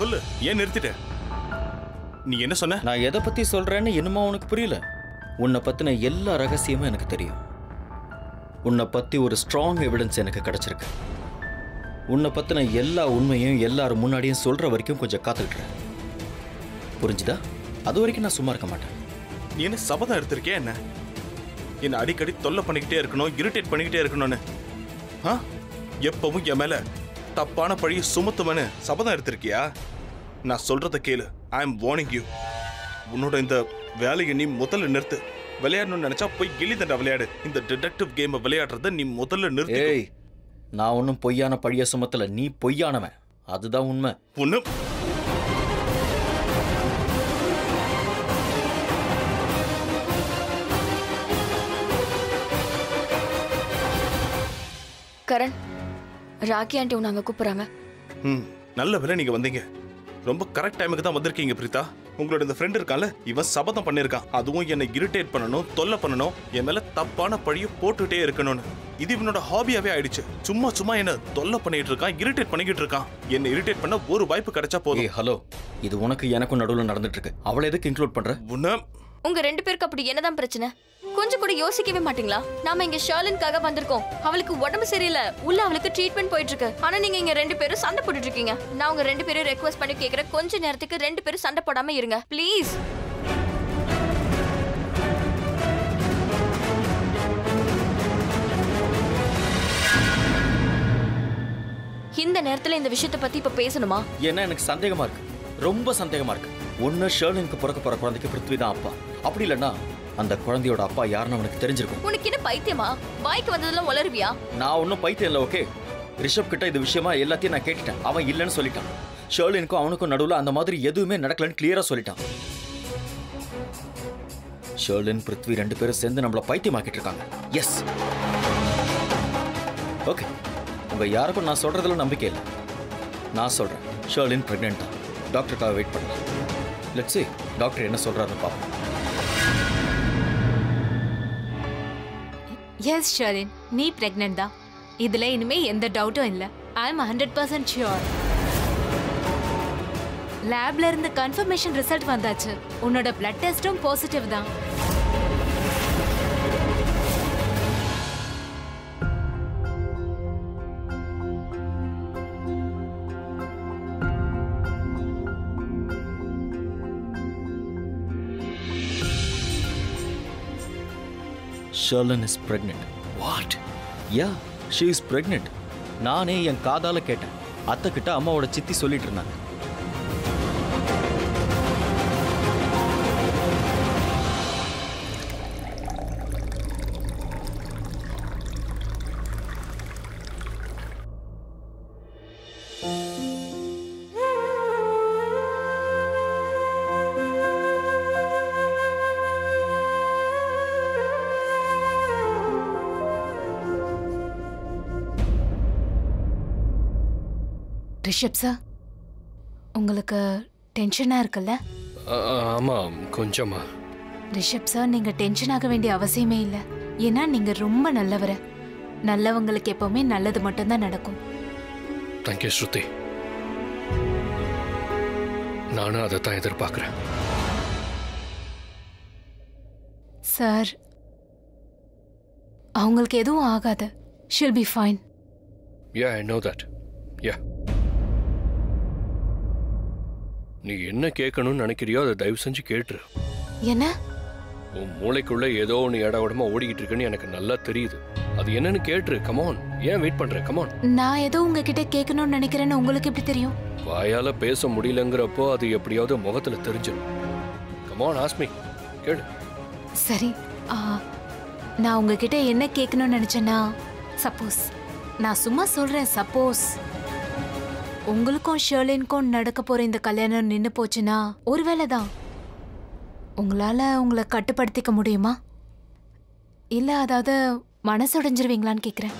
சொல்லு ஏன் நிறுத்திட்ட நீ என்ன சொன்ன நான் எதை பத்தி சொல்றேன்னு என்னமோ உனக்கு புரியல உன்னை பத்தின எல்லா ரகசியமும் எனக்கு தெரியும் உன்னை பத்தி ஒரு ஸ்ட்ராங் எவிடன்ஸ் எனக்கு கிடைச்சிருக்கு உன்னை பத்தின எல்லா உண்மையும் எல்லாரும் முன்னாடியும் சொல்ற வரைக்கும் கொஞ்சம் காத்துக்கிட்டுறேன் புரிஞ்சுதா அது வரைக்கும் நான் சும்மா இருக்க மாட்டேன் நீ என்ன சபதம் எடுத்திருக்கியா என்ன என்ன அடிக்கடி தொல்லை பண்ணிக்கிட்டே இருக்கணும் இரிட்டேட் பண்ணிக்கிட்டே இருக்கணும்னு ஆ எப்பவும் என் மேல தப்பான பழிய சுமத்துவனு சபதம் எடுத்திருக்கியா நான் சொல்றத கேளு ஐ எம் வார்னிங் யூ உன்னோட இந்த வேலையை நீ முதல்ல நிறுத்து விளையாடணும்னு நினைச்சா போய் கிளி தண்டா விளையாடு இந்த டிடெக்டிவ் கேமை விளையாடுறத நீ முதல்ல நிறுத்தி ஏய் நான் ஒன்றும் பொய்யான பழிய சுமத்தல நீ பொய்யானவன் அதுதான் உண்மை ஒண்ணு கரண் ராக்கி ஆண்டி உன்னை அங்க கூப்பிடுறாங்க ம் நல்ல வேலை நீங்க வந்தீங்க ரொம்ப கரெக்ட் டைமுக்கு தான் வந்திருக்கீங்க பிரீதா உங்களோட இந்த ஃப்ரெண்ட் இருக்கான்ல இவன் சபதம் பண்ணியிருக்கான் அதுவும் என்னை இரிட்டேட் பண்ணணும் தொல்லை பண்ணணும் என் மேல தப்பான பழிய போட்டுட்டே இருக்கணும்னு இது இவனோட ஹாபியாவே ஆயிடுச்சு சும்மா சும்மா என்ன தொல்லை பண்ணிட்டு இருக்கான் இரிட்டேட் பண்ணிக்கிட்டு இருக்கான் என்னை இரிட்டேட் பண்ண ஒரு வாய்ப்பு கிடைச்சா போதும் ஏய் ஹலோ இது உனக்கு எனக்கும் நடுவில் நடந்துட்டு இருக்கு அவளை எதுக்கு இன்க்ளூட் பண்ற உன்ன உங்க ரெண்டு பேருக்கு அப்படி என்னதான் பிரச்சனை கொஞ்சம் கூட யோசிக்கவே மாட்டீங்களா நாம இங்க ஷர்லின்காக வந்திருக்கோம் அவளுக்கு உடம்பு சரியில்லை உள்ள அவளுக்கு ட்ரீட்மெண்ட் போயிட்டு இருக்கு ஆனா நீங்க இங்க ரெண்டு பேரும் சண்டை போட்டுட்டு இருக்கீங்க நான் உங்க ரெண்டு பேரும் ரெக்வஸ்ட் பண்ணி கேக்குறேன் கொஞ்ச நேரத்துக்கு ரெண்டு பேரும் சண்டை போடாம இருங்க ப்ளீஸ் இந்த நேரத்துல இந்த விஷயத்தை பத்தி இப்ப பேசணுமா ஏன்னா எனக்கு சந்தேகமா இருக்கு ரொம்ப சந்தேகமா இருக்கு ஒன்னு ஷர்லினுக்கு பிறக்க போற குழந்தைக்கு பிருத்வி தான் அப்பா அப்படி இல்லைன்னா அந்த குழந்தையோட அப்பா யாருன்னு அவனுக்கு தெரிஞ்சிருக்கும் உனக்கு என்ன பைத்தியமா பாய்க்கு வந்ததெல்லாம் உளருவியா நான் ஒன்றும் பைத்தியம் இல்லை ஓகே ரிஷப் கிட்ட இது விஷயமா எல்லாத்தையும் நான் கேட்டுட்டேன் அவன் இல்லைன்னு சொல்லிட்டான் ஷர்லினுக்கும் அவனுக்கும் நடுவில் அந்த மாதிரி எதுவுமே நடக்கலன்னு கிளியரா சொல்லிட்டான் ஷர்லின் பிருத்வி ரெண்டு பேரும் சேர்ந்து நம்மள பைத்தியமாக்கிட்டு இருக்காங்க எஸ் ஓகே உங்க யாருக்கும் நான் சொல்றதுல நம்பிக்கை இல்லை நான் சொல்றேன் ஷர்லின் பிரெக்னென்ட் தான் டாக்டருக்காக வெயிட் பண்ணலாம் லெட்ஸ் டாக்டர் என்ன சொல்றாருன்னு பார்ப்போம் எஸ் ஷர்லின் நீ பிரெக்னென்ட் தான் இதுல இனிமே எந்த டவுட்டும் இல்ல I am hundred percent sure லேப்ல இருந்து கன்ஃபர்மேஷன் ரிசல்ட் வந்தாச்சு உன்னோட பிளட் டெஸ்டும் பாசிட்டிவ் தான் Sharlin is pregnant what yeah she is pregnant நானே என் காதால கேட்டேன் அத்தை கிட்ட அம்மாவோட சித்தி சொல்லிட்டு இருந்தாங்க ரிஷப் சார் உங்களுக்கு டென்ஷனா இருக்குல்ல ஆ- ஆமாம் கொஞ்சமா ரிஷப் சார் நீங்க டென்ஷன் ஆக வேண்டிய அவசியமே இல்லை ஏன்னா நீங்க ரொம்ப நல்லவர் நல்லவங்களுக்கு எப்பவுமே நல்லது மட்டும்தான் நடக்கும் தேங்க்யூ ஸ்ருதி நானும் அதை தான் எதிர்பார்க்குறேன் சார் அவங்களுக்கு எதுவும் ஆகாது she'll be fine yeah I know that yeah நீ என்ன கேட்கணும்னு நினைக்கிறியோ அதை தயவு செஞ்சு கேட்டுரு என்ன உன் மூளைக்குள்ள ஏதோ ஒன்று இடவிடமா ஓடிக்கிட்டு இருக்குன்னு எனக்கு நல்லா தெரியுது அது என்னன்னு கேட்டுரு கமான் ஏன் வெயிட் பண்ற கமான் நான் ஏதோ உங்ககிட்ட கேட்கணும்னு நினைக்கிறேன்னு உங்களுக்கு எப்படி தெரியும் வாயால பேச முடியலங்கிறப்போ அது எப்படியாவது முகத்துல தெரிஞ்சிடும் கமான் ஆஸ்மி கேளு சரி ஆ, நான் உங்ககிட்ட என்ன கேட்கணும்னு நினைச்சேன்னா சப்போஸ் நான் சும்மா சொல்றேன் சப்போஸ் உங்களுக்கும் ஷர்லினுக்கும் நடக்க போற இந்த கல்யாணம் நின்னு போச்சுன்னா ஒருவேளை தான் உங்களால உங்களை கட்டுப்படுத்திக்க முடியுமா இல்ல அதாவது மனசுடைஞ்சிருவீங்களான்னு கேக்குறேன்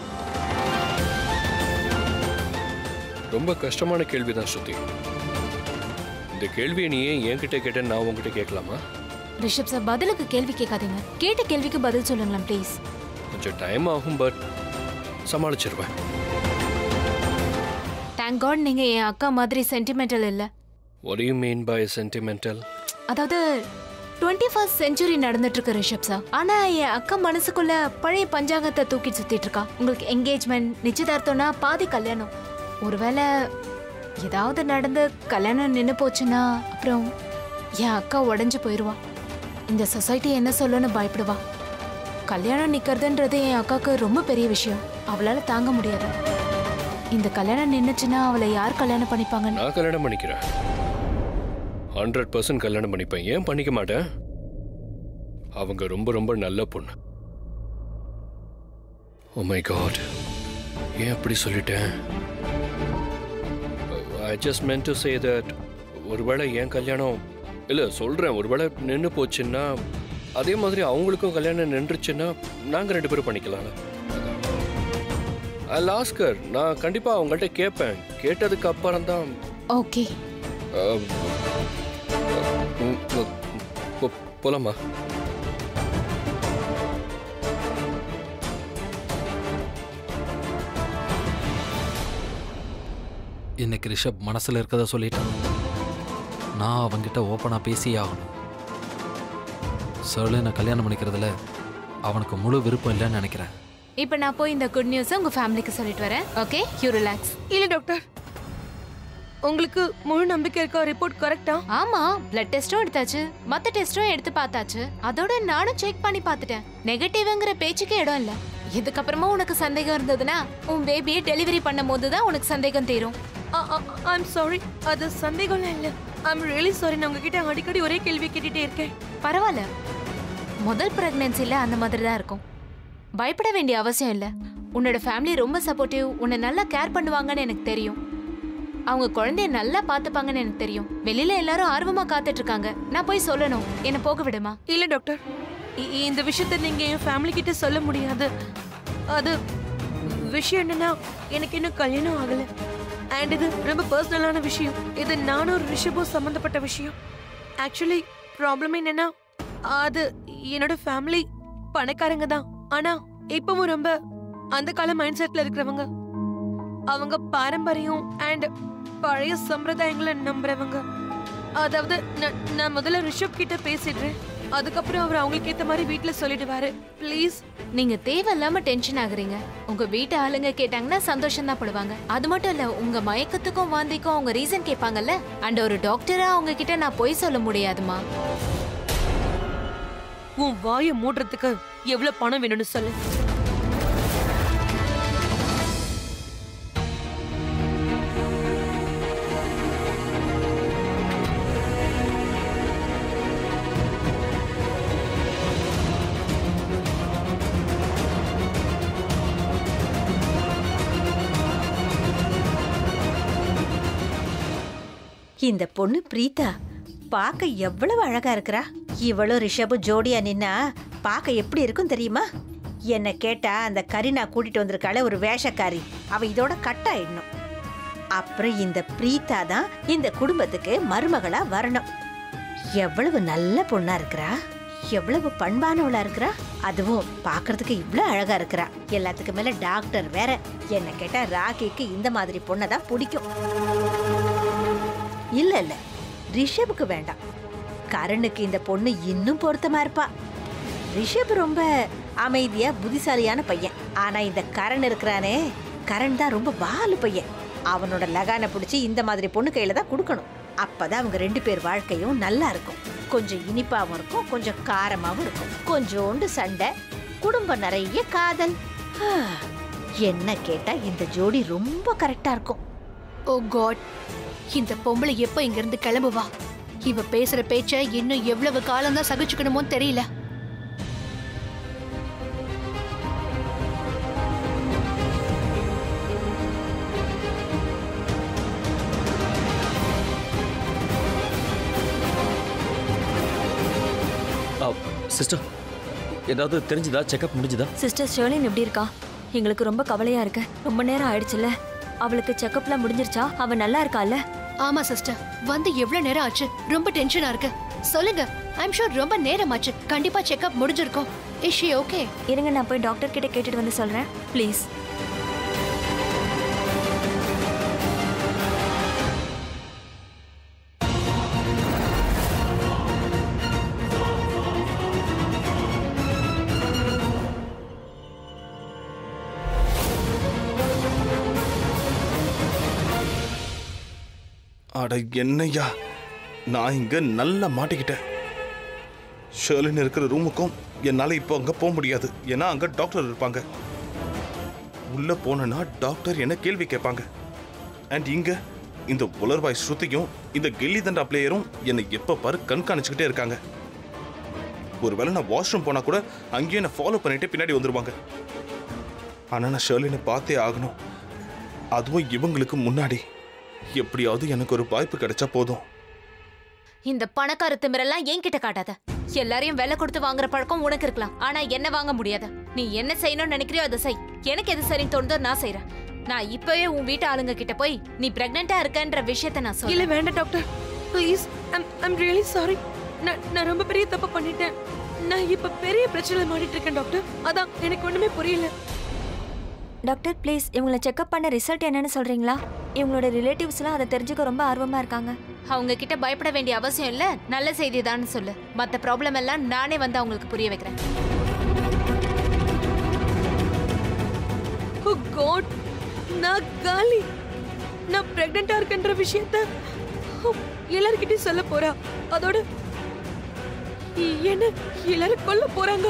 ரொம்ப கஷ்டமான கேள்விதான் ஸ்ருதி இந்த கேள்வியை நீ ஏன் என்கிட்ட கேட்டேன்னு நான் உன்கிட்ட கேட்கலாமா ரிஷப் சார் பதிலுக்கு கேள்வி கேட்காதீங்க கேட்ட கேள்விக்கு பதில் சொல்லுங்களேன் ப்ளீஸ் கொஞ்சம் டைம் ஆகும் பட் சமாளிச்சிருவேன் தேங்க் காட் நீங்க என் அக்கா மாதிரி சென்டிமெண்டல் இல்ல what do you mean by sentimental அதாவது டுவெண்ட்டி ஃபர்ஸ்ட் செஞ்சுரி நடந்துட்டு இருக்கு ரிஷப் சார் ஆனா என் அக்கா மனசுக்குள்ள பழைய பஞ்சாங்கத்தை தூக்கி சுத்திட்டு இருக்கா உங்களுக்கு என்கேஜ்மெண்ட் நிச்சயதார்த்தம்னா பாதி கல்யாணம் ஒருவேளை ஏதாவது நடந்து கல்யாணம் நின்று போச்சுன்னா அப்புறம் என் அக்கா உடஞ்சு போயிடுவா இந்த சொசைட்டி என்ன சொல்லுன்னு பயப்படுவா கல்யாணம் நிக்கிறதுன்றது என் அக்காவுக்கு ரொம்ப பெரிய விஷயம் அவளால தாங்க முடியாது இந்த கல்யாணம் நின்னுச்சுன்னா அவளை யார் கல்யாணம் பண்ணிப்பாங்கன்னு நான் கல்யாணம் பண்ணிக்கிறேன் ஹண்ட்ரட் பர்சன்ட் கல்யாணம் பண்ணிப்பேன் ஏன் பண்ணிக்க மாட்டேன் அவங்க ரொம்ப ரொம்ப நல்ல பொண்ணு ஓ மை காட் ஏன் அப்படி சொல்லிட்டேன் I just meant to say that ஒருவேளை என் கல்யாணம் இல்லை சொல்கிறேன் ஒருவேளை நின்று போச்சுன்னா அதே மாதிரி அவங்களுக்கும் கல்யாணம் நின்றுச்சுன்னா நாங்கள் ரெண்டு பேரும் பண்ணிக்கலாம்ல ஐ லாஸ்கர் நான் கண்டிப்பாக அவங்கள்ட்ட கேட்பேன் கேட்டதுக்கு அப்புறம் தான் ஓகே அஹ், ம், ம், போ- போலாமா இன்னைக்கு ரிஷப் மனசில் இருக்கதை சொல்லிட்டான் நான் அவன்கிட்ட ஓப்பனாக பேசியே ஆகணும் சர்லினை கல்யாணம் பண்ணிக்கிறதுல அவனுக்கு முழு விருப்பம் இல்லைன்னு நினைக்கிறேன் இப்போ நான் போய் இந்த குட் நியூஸை உங்க ஃபேமிலிக்கு சொல்லிட்டு வரேன் ஓகே யூ ரிலாக்ஸ் இல்ல டாக்டர் உங்களுக்கு முழு நம்பிக்கை இருக்கா ரிப்போர்ட் கரெக்டா ஆமா பிளட் டெஸ்டும் எடுத்தாச்சு மத்த டெஸ்டும் எடுத்து பார்த்தாச்சு அதோட நானும் செக் பண்ணி பார்த்துட்டேன் நெகட்டிவ்ங்கிற பேச்சுக்கே இடம் இல்ல இதுக்கப்புறமா உனக்கு சந்தேகம் இருந்ததுன்னா உன் பேபியை டெலிவரி பண்ணும் போது தான் உனக்கு சந்தேகம் தீரும் ஐம் சாரி அது சந்தேகம்லாம் இல்ல ஐம் ரியலி சாரி நான் உங்ககிட்ட அடிக்கடி ஒரே கேள்வி கேட்டுட்டே இருக்கேன் பரவாயில்ல முதல் பிரெக்னன்சில அந்த மாதிரி தான் இருக்கும் பயப்பட வேண்டிய அவசியம் இல்ல உன்னோட ஃபேமிலி ரொம்ப சப்போர்ட்டிவ் உன்னை நல்லா கேர் பண்ணுவாங்கன்னு எனக்கு தெரியும் அவங்க குழந்தைய நல்லா பார்த்துப்பாங்கன்னு எனக்கு தெரியும் வெளியில எல்லாரும் ஆர்வமா காத்துட்டு இருக்காங்க நான் போய் சொல்லணும் என்ன போக விடுமா இல்ல டாக்டர் இ- இந்த விஷயத்தை நீங்க என் ஃபேமிலி கிட்ட சொல்ல முடியாது அது விஷயம் என்னன்னா எனக்கு இன்னும் கல்யாணம் ஆகல அண்ட் இது ரொம்ப பர்சனலான விஷயம் இது நானும் ஒரு ரிஷபும் சம்மந்தப்பட்ட விஷயம் ஆக்சுவலி ப்ராப்ளம் என்னன்னா அது என்னோட ஃபேமிலி பணக்காரங்க தான் ஆனா இப்பவும் ரொம்ப அந்த கால மைண்ட் செட்ல இருக்கிறவங்க அவங்க பாரம்பரியம் அண்ட் பழைய சம்பிரதாயங்களை நம்புறவங்க அதாவது நான் நான் முதல்ல ரிஷப் கிட்ட பேசிடுறேன் அதுக்கப்புறம் அவர் அவங்களுக்கு ஏத்த மாதிரி வீட்ல சொல்லிடுவாரு ப்ளீஸ் நீங்க தேவையில்லாம டென்ஷன் ஆகுறீங்க உங்க வீட்டு ஆளுங்க கேட்டாங்கன்னா சந்தோஷம் தான் படுவாங்க அது மட்டும் இல்ல உங்க மயக்கத்துக்கும் வாந்திக்கும் அவங்க ரீசன் கேட்பாங்கல்ல அண்ட் ஒரு டாக்டரா அவங்க கிட்ட நான் பொய் சொல்ல முடியாதுமா உன் வாயை மூடுறதுக்கு எவ்வளவு பணம் வேணும்னு சொல்லு இந்த பொண்ணு பிரீதா பார்க்க எவ்வளவு அழகா இருக்கிறா இவளும் ரிஷபும் ஜோடியா நின்னா பார்க்க எப்படி இருக்கும் தெரியுமா என்ன கேட்டா அந்த கரீனா கூட்டிட்டு வந்திருக்காளே ஒரு வேஷக்காரி அவ இதோட கட்டாயிடணும் அப்புறம் இந்த பிரீதா தான் இந்த குடும்பத்துக்கு மருமகளா வரணும் எவ்வளவு நல்ல பொண்ணா இருக்கிறா எவ்வளவு பண்பானவளா இருக்கிறா அதுவும் பார்க்கறதுக்கு இவ்வளவு அழகா இருக்கிறா எல்லாத்துக்கு மேல டாக்டர் வேற என்ன கேட்டா ராகிக்கு இந்த மாதிரி பொண்ணை தான் பிடிக்கும் இல்ல இல்ல ரிஷபுக்கு வேண்டாம் கரணுக்கு இந்த பொண்ணு இன்னும் பொருத்தமா இருப்பா ரிஷப் ரொம்ப அமைதியா புத்திசாலியான பையன் ஆனா இந்த கரண் இருக்கிறானே கரண் தான் ரொம்ப வாலு பையன் அவனோட லகானை பிடிச்சி இந்த மாதிரி பொண்ணு கையில தான் கொடுக்கணும் அப்பதான் அவங்க ரெண்டு பேர் வாழ்க்கையும் நல்லா இருக்கும் கொஞ்சம் இனிப்பாவும் இருக்கும் கொஞ்சம் காரமாவும் இருக்கும் கொஞ்சோண்டு சண்டை குடும்பம் நிறைய காதல் ஆ, என்ன கேட்டா இந்த ஜோடி ரொம்ப கரெக்டா இருக்கும் ஓ காட் இந்த பொம்பளை எப்ப இங்க இருந்து கிளம்புவா இவ பேசுற பேச்ச இன்னும் எவ்வளவு காலம் தான் சகிச்சுக்கணுமோ தெரியல சிஸ்டர் ஏதாவது தெரிஞ்சுதா செக்கப் முடிஞ்சுதா சிஸ்டர் ஷர்லின் எப்படி இருக்கா எங்களுக்கு ரொம்ப கவலையா இருக்கு ரொம்ப நேரம் ஆயிடுச்சுல்ல அவளுக்கு செக்கப்லாம் முடிஞ்சிருச்சா அவ நல்லா இருக்கால ஆமா சிஸ்டர் வந்து எவ்வளவு நேரம் ஆச்சு ரொம்ப டென்ஷனா இருக்கு சொல்லுங்க ஐம் ஷூர் ரொம்ப நேரம் ஆச்சு கண்டிப்பா செக்அப் முடிஞ்சிருக்கும் இஸ் ஷி ஓகே இருங்க நான் போய் டாக்டர் கிட்ட கேட்டுட்டு வந்து சொல்றேன் ப்ளீஸ் அட என்னய்யா நான் இங்க நல்லா மாட்டிக்கிட்டேன் ஷேர்லின் இருக்கிற ரூமுக்கும் என்னால இப்போ அங்க போக முடியாது ஏன்னா அங்க டாக்டர் இருப்பாங்க உள்ள போனேன்னா டாக்டர் என்ன கேள்வி கேட்பாங்க அண்ட் இங்க இந்த உலர்வாய் ஸ்ருதியும் இந்த கில்லி தண்டா பிளேயரும் என்னை எப்ப பாரு கண்காணிச்சுக்கிட்டே இருக்காங்க ஒருவேளை நான் வாஷ்ரூம் போனா கூட அங்கேயே என்ன ஃபாலோ பண்ணிட்டு பின்னாடி வந்துருவாங்க ஆனா நான் ஷேர்லினை பார்த்தே ஆகணும் அதுவும் இவங்களுக்கு முன்னாடி எப்படியாவது எனக்கு ஒரு வாய்ப்பு கிடைச்சா போதும் இந்த பணக்கார திமிரெல்லாம் என்கிட்ட காட்டாத எல்லாரையும் விலை கொடுத்து வாங்குற பழக்கம் உனக்கு இருக்கலாம் ஆனா என்ன வாங்க முடியாது நீ என்ன செய்யணும்னு நினைக்கிறியோ அதை செய் எனக்கு எது சரின்னு தோணுதோ நான் செய்றேன் நான் இப்பவே உன் வீட்டு ஆளுங்க கிட்ட போய் நீ பிரெக்னெண்டா இருக்கன்ற விஷயத்த நான் இல்ல சொல்ல வேண்டாம் doctor please I'm I'm really sorry நான் நான் ரொம்ப பெரிய தப்பு பண்ணிட்டேன் நான் இப்ப பெரிய பிரச்சனை மாட்டிட்டு இருக்கேன் டாக்டர் அதான் எனக்கு ஒண்ணுமே புரியல டாக்டர் ப்ளீஸ் இவங்களை செக்அப் பண்ண ரிசல்ட் என்னன்னு சொல்றீங்களா இவங்களோட ரிலேட்டிவ்ஸ்லாம் அதை தெரிஞ்சுக்க ரொம்ப ஆர்வமா இருக்காங்க அவங்க கிட்ட பயப்பட வேண்டிய அவசியம் இல்ல நல்ல செய்தி தான் சொல்லு மத்த ப்ராப்ளம் எல்லாம் நானே வந்து அவங்களுக்கு புரிய வைக்கிறேன் ஓ காட் நான் காலி நான் பிரெக்னெண்டா இருக்கேன்ற விஷயத்த எல்லார்கிட்டயும் சொல்ல போறா அதோட என்ன எல்லாரும் கொல்ல போறாங்க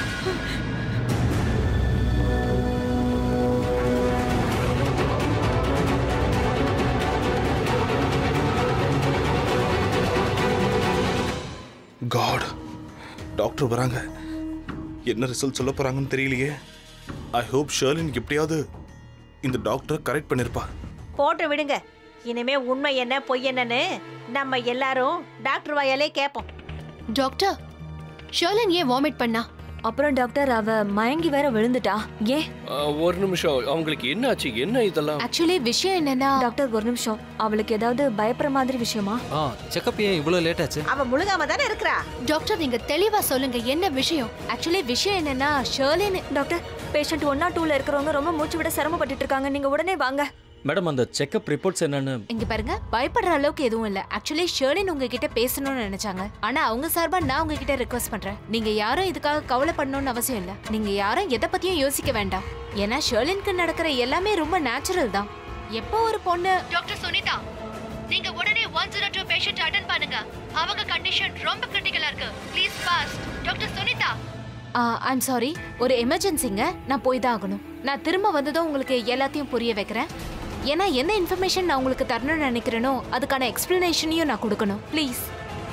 காட் டாக்டர் வராங்க என்ன ரிசல்ட் சொல்ல போறாங்கன்னு தெரியலையே ஐ ஹோப் ஷர்லின் எப்படியாவது இந்த டாக்டர் கரெக்ட் பண்ணிருப்பா போட்டு விடுங்க இனிமே உண்மை என்ன பொய் என்னன்னு நம்ம எல்லாரும் டாக்டர் வாயாலே கேட்போம் டாக்டர் ஷர்லன் ஏன் வாமிட் பண்ணா அப்புறம் டாக்டர் அவ மயங்கி வேற விழுந்துட்டா ஏன் ஆ, ஒரு நிமிஷம் அவங்களுக்கு என்ன ஆச்சு என்ன இதெல்லாம் ஆக்சுவலி விஷயம் என்னன்னா டாக்டர் ஒரு நிமிஷம் அவளுக்கு ஏதாவது பயப்படுற மாதிரி விஷயமா ஆ செக்கப் ஏன் இவ்வளோ லேட் ஆச்சு அவ முழுகாம தானே இருக்கிறா டாக்டர் நீங்க தெளிவா சொல்லுங்க என்ன விஷயம் ஆக்சுவலி விஷயம் என்னன்னா Sharlin doctor patient one naught டூல இருக்கிறவங்க ரொம்ப மூச்சு விட சிரமப்பட்டுட்டு இருக்காங்க நீங்க உடனே வாங்க மேடம் அந்த செக்கப் ரிப்போர்ட்ஸ் என்னன்னு இங்க பாருங்க பயப்படுற அளவுக்கு எதுவும் இல்ல ஆக்சுவலி ஷர்லின் உங்ககிட்ட பேசணும்னு நினைச்சாங்க ஆனா அவங்க சார்பா நான் உங்ககிட்ட ரெக்வஸ்ட் பண்றேன் நீங்க யாரும் இதுக்காக கவலைப்படணும்னு அவசியம் இல்ல நீங்க யாரும் எதை பத்தியும் யோசிக்க வேண்டாம் ஏன்னா ஷர்லினுக்கு நடக்கிற எல்லாமே ரொம்ப நேச்சுரல் தான் எப்போ ஒரு பொண்ணு டாக்டர் சுனிதா நீங்க உடனே one zero two patient attend பண்ணுங்க அவங்க கண்டிஷன் ரொம்ப கிரிட்டிக்கலா இருக்கு please fast doctor Sunitha I'm sorry ஒரு எமர்ஜென்சிங்க நான் போய் தான் ஆகணும் நான் திரும்ப வந்ததும் உங்களுக்கு எல்லாத்தையும் புரிய வைக்கிறேன் ஏன்னா என்ன இன்ஃபர்மேஷன் நான் உங்களுக்கு தரணும்னு நினைக்கிறேனோ அதுக்கான எக்ஸ்பிளனேஷனையும் நான் கொடுக்கணும் ப்ளீஸ்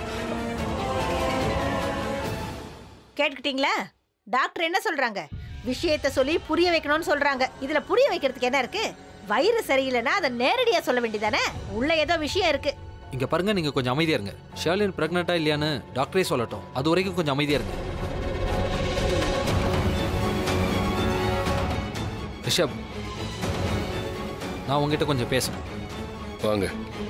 கேட்டுக்கிட்டீங்களா டாக்டர் என்ன சொல்றாங்க விஷயத்த சொல்லி புரிய வைக்கணும்னு சொல்றாங்க இதுல புரிய வைக்கிறதுக்கு என்ன இருக்கு வயிறு சரியில்லைன்னா அதை நேரடியா சொல்ல வேண்டியதானே உள்ள ஏதோ விஷயம் இருக்கு இங்க பாருங்க நீங்க கொஞ்சம் அமைதியா இருங்க ஷர்லின் பிரெக்னட்டா இல்லையான்னு டாக்டரே சொல்லட்டும் அது வரைக்கும் கொஞ்சம் அமைதியா இருங்க ரிஷப் நான் உங்ககிட்ட கொஞ்சம் பேசணும் வாங்க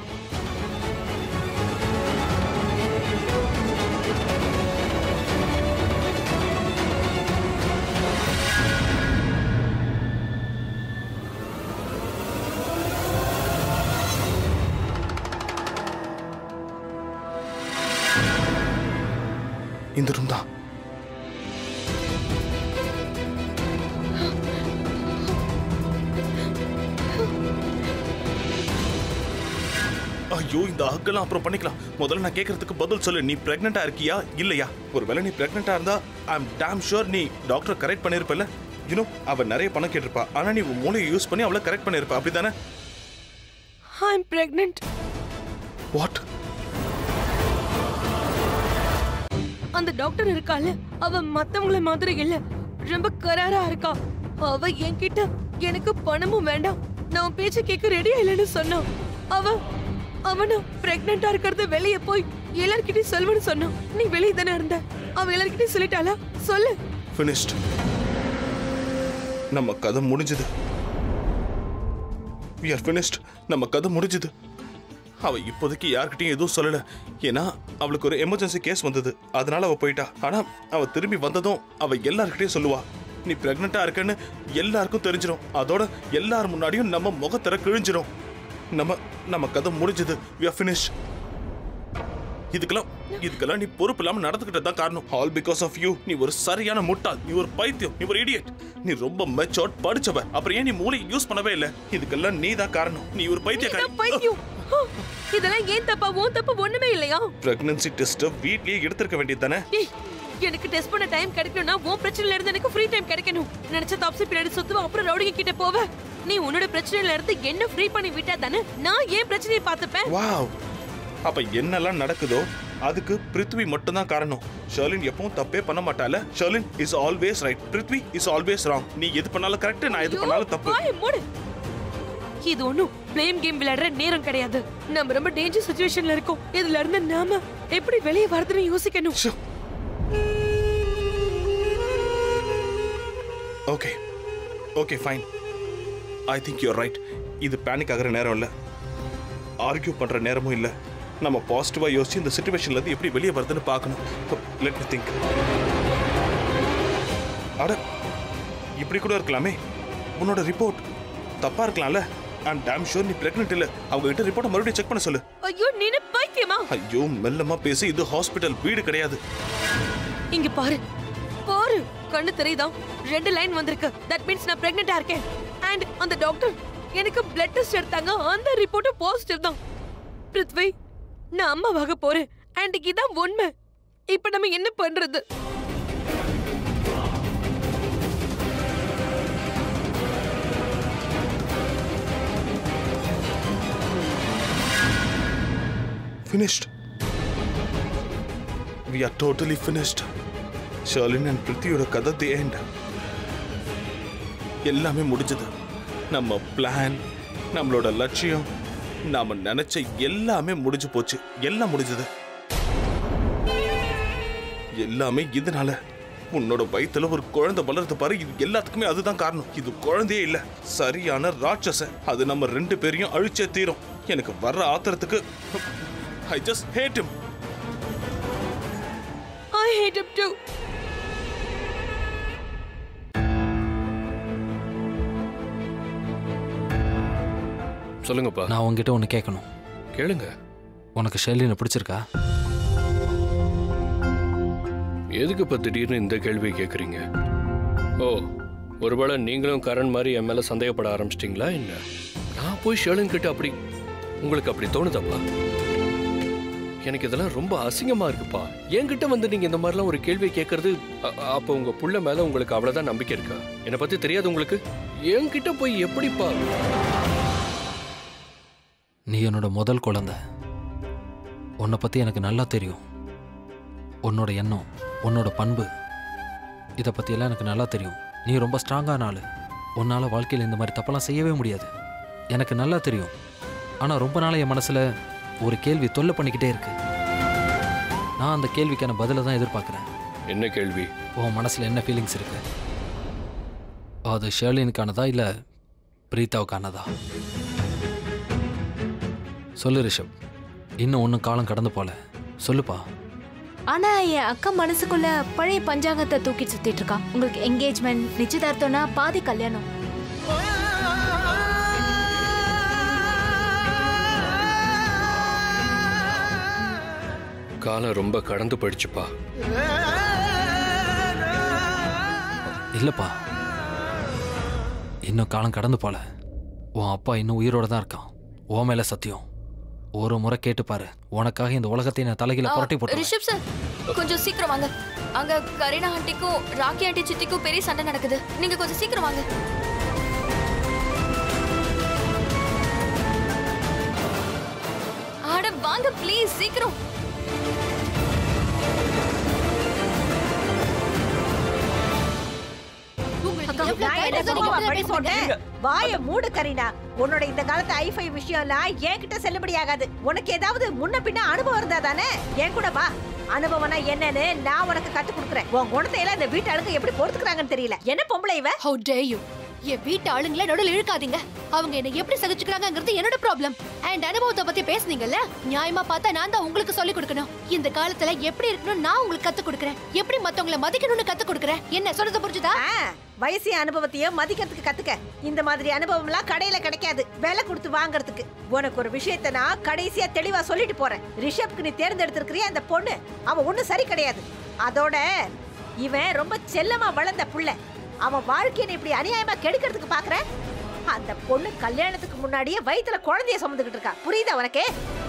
இந்த ரூம் தான் ஐயோ இந்த ஹக்கெல்லாம் அப்புறம் பண்ணிக்கலாம் முதல்ல நான் கேட்கறதுக்கு பதில் சொல்லு நீ பிரெக்னெண்டா இருக்கியா இல்லையா ஒருவேளை நீ பிரெக்னெண்டா இருந்தா ஐ அம் டேம் ஷூர் நீ டாக்டர் கரெக்ட் பண்ணிருப்பல யூனோ அவ நிறைய பணம் கேட்டிருப்பா ஆனா நீ உன் மூளையை யூஸ் பண்ணி அவளை கரெக்ட் பண்ணிருப்பா அப்படிதானே ஐ எம் பிரெக்னென்ட் வாட் அந்த டாக்டர் இருக்கால அவ மத்தவங்கள மாதிரி இல்ல ரொம்ப கராரா இருக்கா அவ என்கிட்ட எனக்கு பணமும் வேண்டாம் நான் பேச்ச கேட்க ரெடியா இல்லைன்னு சொன்னான் அவ அவனும் பிரெக்னெண்டா இருக்கிறது வெளியே போய் எல்லார்கிட்டயும் சொல்லுன்னு சொன்னான் நீ வெளியே தானே இருந்த அவ எல்லார்கிட்டயும் சொல்லிட்டாளா சொல்லு finished நம்ம கதை முடிஞ்சது we are finished நம்ம கதை முடிஞ்சது அவ இப்போதைக்கு யார்கிட்டயும் எதுவும் சொல்லல ஏன்னா அவளுக்கு ஒரு எமர்ஜென்சி கேஸ் வந்தது அதனால அவ போயிட்டா ஆனா அவ திரும்பி வந்ததும் அவ எல்லார்கிட்டயும் சொல்லுவா நீ பிரெக்னெண்டா இருக்கன்னு எல்லாருக்கும் தெரிஞ்சிடும் அதோட எல்லார் முன்னாடியும் நம்ம முகத்தர கிழிஞ்சிடும் நம்ம நம்ம கதை முடிஞ்சது we are finished இதுக்கெல்லாம் இதுக்கெல்லாம் நீ பொறுப்பு இல்லாம நடந்துகிட்டது தான் காரணம் ஆல் பிகாஸ் ஆஃப் யூ நீ ஒரு சரியான முட்டாள் நீ ஒரு பைத்தியம் நீ ஒரு இடியட் நீ ரொம்ப மெச்சோர்ட் படிச்சவ அப்புறம் ஏன் நீ மூளை யூஸ் பண்ணவே இல்ல இதுக்கெல்லாம் நீ தான் காரணம் நீ ஒரு நீதான் பைத்தியக்காரி பைத்தியம் இதெல்லாம் ஏன் தப்பா உன் தப்பு ஒண்ணுமே இல்லையா பிரெக்னன்சி டெஸ்ட் வீட்லயே எடுத்திருக்க வேண்டியது தானே டேய், எனக்கு டெஸ்ட் பண்ண டைம் கிடைக்கணும்னா உன் பிரச்சனையில இருந்து எனக்கு ஃப்ரீ டைம் கிடைக்கணும் நினைச்ச தப்சி பின்னாடி சுத்துவ அப்புறம் ரவுடிங்க கிட்ட போவ நீ உன்னோட பிரச்சனையில இருந்து என்ன ஃப்ரீ பண்ணி விட்டா தானே நான் ஏன் பிரச்சனையை பார்த்துப்பேன் வாவ் அப்ப என்னெல்லாம் நடக்குதோ அதுக்கு பிருத்வி மட்டும்தான் காரணம் ஷர்லின் எப்பவும் தப்பே பண்ண மாட்டால Sharlin is always right Prithvi is always wrong நீ எது பண்ணாலும் கரெக்ட் நான் எது பண்ணாலும் தப்பு வாயை மூடு இது ஒண்ணும் பிளேம் கேம் விளையாடுற நேரம் கிடையாது நம்ம ரொம்ப டேஞ்சர் சுச்சுவேஷன்ல இருக்கோம் இதுல இருந்து நாம எப்படி வெளியே வரதுன்னு யோசிக்கணும் so. Okay okay fine I think you're right இது பேனிக் ஆகிற நேரம் இல்லை ஆர்கியூ பண்ற நேரமும் இல்லை நம்ம பாசிட்டிவா யோசிச்சு இந்த சுச்சுவேஷன்ல இருந்து எப்படி வெளியே வருதுன்னு பார்க்கணும் லெட் மீ திங்க் அட இப்படி கூட இருக்கலாமே உன்னோட ரிப்போர்ட் தப்பா இருக்கலாம்ல அண்ட் டேம் ஷூர் நீ பிரெக்னென்ட் இல்ல அவங்க கிட்ட ரிப்போர்ட்டை மறுபடியும் செக் பண்ண சொல்லு ஐயோ நீனு பைத்தியமா ஐயோ மெல்லமா பேசி இது ஹாஸ்பிட்டல் வீடு கிடையாது இங்க பாரு பாரு கண்ணு தெரியுதா ரெண்டு லைன் வந்திருக்கு தட் மீன்ஸ் நான் பிரெக்னெண்டா இருக்கேன் அண்ட் அந்த டாக்டர் எனக்கு பிளட் டெஸ்ட் எடுத்தாங்க அந்த ரிப்போர்ட்டும் பாசிட்டிவ் தான் பிருத்வி நான் அம்மாவாக போறேன் அண்ட் இதான் உண்மை இப்ப நம்ம என்ன பண்றது finished. We are totally finished. Sharlin and பிருத்தியோட கதை தி end. எல்லாமே முடிஞ்சது நம்ம பிளான் நம்மளோட லட்சியம் நாம நினைச்ச எல்லாமே முடிஞ்சு போச்சு எல்லாம் முடிஞ்சது எல்லாமே இதனால உன்னோட வயித்துல ஒரு குழந்தை வளருது பாரு இது எல்லாத்துக்குமே அதுதான் காரணம் இது குழந்தையே இல்ல சரியான ராட்சச அது நம்ம ரெண்டு பேரையும் அழிச்சே தீரும் எனக்கு வர்ற ஆத்திரத்துக்கு I just hate him I hate him too சொல்லுங்கப்பா நான் உங்ககிட்ட ஒன்று கேட்கணும் கேளுங்க உனக்கு ஷெர்லினை பிடிச்சிருக்கா எதுக்கு இப்ப திடீர்னு இந்த கேள்வி கேக்குறீங்க ஓ ஒருவேளை நீங்களும் கரண் மாதிரி என் மேல சந்தேகப்பட ஆரம்பிச்சிட்டீங்களா என்ன நான் போய் ஷேலன் கிட்ட அப்படி உங்களுக்கு அப்படி தோணுதப்பா எனக்கு இதெல்லாம் ரொம்ப அசிங்கமா இருக்குப்பா என்கிட்ட வந்து நீங்க இந்த மாதிரிலாம் ஒரு கேள்வி கேட்கறது அ- அப்ப உங்க புள்ள மேல உங்களுக்கு அவ்வளவுதான் நம்பிக்கை இருக்கா என்னை பத்தி தெரியாது உங்களுக்கு என்கிட்ட போய் எப்படிப்பா நீ என்னோட முதல் குழந்தை உன்னை பற்றி எனக்கு நல்லா தெரியும் உன்னோட எண்ணம் உன்னோட பண்பு இதை பற்றியெல்லாம் எனக்கு நல்லா தெரியும் நீ ரொம்ப ஸ்ட்ராங்கான ஆள் உன்னால் வாழ்க்கையில் இந்த மாதிரி தப்பெல்லாம் செய்யவே முடியாது எனக்கு நல்லா தெரியும் ஆனால் ரொம்ப நாள் என் மனசில் ஒரு கேள்வி தொல்லை பண்ணிக்கிட்டே இருக்கு நான் அந்த கேள்விக்கான பதிலை தான் எதிர்பார்க்குறேன் என்ன கேள்வி உன் மனசில் என்ன ஃபீலிங்ஸ் இருக்கு அது ஷேர்லினுக்கானதா இல்லை பிரீத்தாவுக்கானதா சொல்லு ரிஷப் இன்னும் ஒன்றும் காலம் கடந்து போல சொல்லுப்பா ஆனா என் அக்கா மனசுக்குள்ள பழைய பஞ்சாங்கத்தை தூக்கி சுத்திட்டு இருக்கா உங்களுக்கு என்கேஜ்மெண்ட் நிச்சயதார்த்தம்னா பாதி கல்யாணம் காலம் ரொம்ப கடந்து போயிடுச்சுப்பா இல்லைப்பா இன்னும் காலம் கடந்து போல உன் அப்பா இன்னும் உயிரோட தான் இருக்கான் உன் மேல சத்தியம் ஒரு முறை கேட்டு பாரு உனக்காக இந்த உலகத்தை நான் தலைகீழ புரட்டி போட்டு ரிஷப் சார் கொஞ்சம் சீக்கிரம் வாங்க அங்க கரீனா ஆண்டிக்கும் ராக்கி ஆண்டி சித்திக்கும் பெரிய சண்டை நடக்குது நீங்க கொஞ்சம் சீக்கிரம் வாங்க அட வாங்க ப்ளீஸ் சீக்கிரம் நான் என்ன சும்மாவா பழி போட்டேன் வாய மூடு கரீனா உன்னோட இந்த காலத்து ஐஃபை விஷயம் எல்லாம் என்கிட்ட செல்லுபடி ஆகாது உனக்கு ஏதாவது முன்ன பின்ன அனுபவம் இருந்தா தானே என் கூட வா அனுபவம்னா என்னன்னு நான் உனக்கு கத்து கொடுக்குறேன் உன் குணத்தை எல்லாம் இந்த வீட்டு ஆளுங்க எப்படி பொறுத்துக்கிறாங்கன்னு தெரியல என்ன பொம்பளை இவ ஹவு டே யூ என் வீட்டு ஆளுங்கள நடுவில் இழுக்காதீங்க அவங்க என்ன எப்படி சகிச்சுக்கிறாங்கிறது என்னோட ப்ராப்ளம் அண்ட் அனுபவத்தை பத்தி பேசுனீங்கல்ல நியாயமா பார்த்தா நான் தான் உங்களுக்கு சொல்லி கொடுக்கணும் இந்த காலத்துல எப்படி இருக்கணும் நான் உங்களுக்கு கத்து கொடுக்குறேன் எப்படி மத்தவங்கள மதிக்கணும்னு கத்து கொடுக்குறேன் என்ன சொல்றது புரிஞ்சுதா ஆ, வயசு அனுபவத்தையும் மதிக்கிறதுக்கு கத்துக்க இந்த மாதிரி அனுபவம் எல்லாம் கடையில கிடைக்காது விலை கொடுத்து வாங்குறதுக்கு உனக்கு ஒரு விஷயத்தை நான் கடைசியா தெளிவா சொல்லிட்டு போறேன் ரிஷப்க்கு நீ தேர்ந்தெடுத்திருக்கிறிய அந்த பொண்ணு அவ ஒண்ணும் சரி கிடையாது அதோட இவன் ரொம்ப செல்லமா வளர்ந்த புள்ள அவன் வாழ்க்கையை நீ இப்படி அநியாயமா கெடுக்கிறதுக்கு பாக்குற அந்த பொண்ணு கல்யாணத்துக்கு முன்னாடியே வயித்துல குழந்தைய சுமந்துக்கிட்டு இருக்கா புரியுதா உனக்கு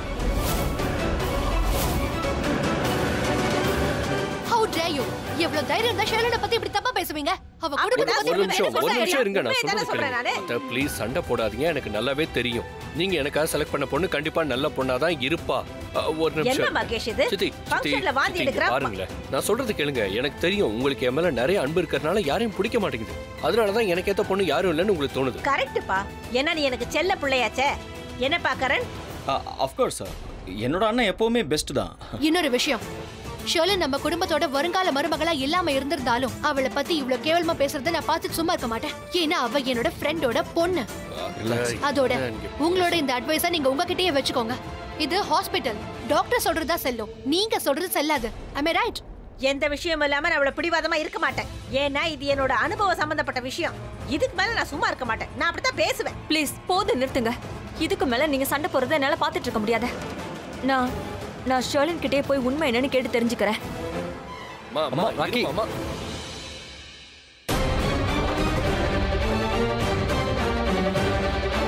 ஹவு டே யூ எவ்வளவு தைரியம் இருந்தா ஷேலனை பத்தி இப்படி தப்பா பேசுவீங்க அவ குடும்பத்தை பத்தி ஒரு இப்படி நிமிஷம் ஒரு பேசுறீங்க. நிமிஷம் இருங்க நான் உண்மையை தானே சொல்றது சொல்றேன் நானு. கேளுங்க ப்ளீஸ் சண்டை போடாதீங்க எனக்கு நல்லாவே தெரியும் நீங்க எனக்காக செலக்ட் பண்ண பொண்ணு கண்டிப்பா நல்ல பொண்ணா தான் இருப்பா அ, ஒரு என்ன நிமிஷம் மகேஷ் இது சித்தி சித்தி ஃபங்க்ஷன்ல வாந்தி சித்தி, எடுக்கிற பாருங்களேன் நான் சொல்றது கேளுங்க எனக்கு தெரியும் உங்களுக்கு என் மேல நிறைய அன்பு இருக்கிறதுனால யாரையும் பிடிக்க மாட்டேங்குது அதனாலதான் எனக்கு ஏத்த பொண்ணு யாரும் இல்லைன்னு உங்களுக்கு தோணுது கரெக்ட்டுப்பா என்ன நீ எனக்கு செல்ல பிள்ளையாச்சே என்னப்பா கரண் அஃப்கோர்ஸ் சார் என்னோட அண்ணன் எப்பவுமே பெஸ்ட் தான் இன்னொரு விஷயம் ஷர்லன் நம்ம குடும்பத்தோட வருங்கால மருமகளா இல்லாம இருந்திருந்தாலும் அவளை பத்தி இவ்ளோ கேவலமா பேசுறத நான் பார்த்துட்டு சும்மா இருக்க மாட்டேன் ஏன்னா அவ என்னோட ஃப்ரெண்டோட பொண்ணு அதோட உங்களோட இந்த அட்வைஸ நீங்க உங்ககிட்டயே வச்சுக்கோங்க இது ஹாஸ்பிட்டல் டாக்டர் சொல்றதா செல்லும் நீங்க சொல்றது செல்லாது ஐ ரைட் எந்த விஷயம் இல்லாம நான் அவளை பிடிவாதமா இருக்க மாட்டேன் ஏன்னா இது என்னோட அனுபவ சம்பந்தப்பட்ட விஷயம் இதுக்கு மேல நான் சும்மா இருக்க மாட்டேன் நான் அப்படித்தான் பேசுவேன் ப்ளீஸ் போதும் நிறுத்துங்க இதுக்கு மேல நீங்க சண்டை போறதை என்னால பாத்துட்டு இருக்க முடியாது நான் நான் ஷர்லின் கிட்டே போய் உண்மை என்னன்னு கேட்டு தெரிஞ்சுக்கிறேன் அம்மா, அம்மா, அம்மா, ராக்கி. இருமா, அம்மா.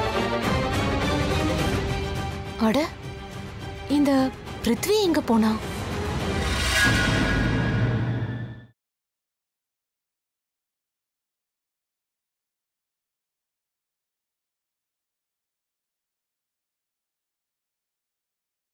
அட இந்த பிருத்வி எங்க போனா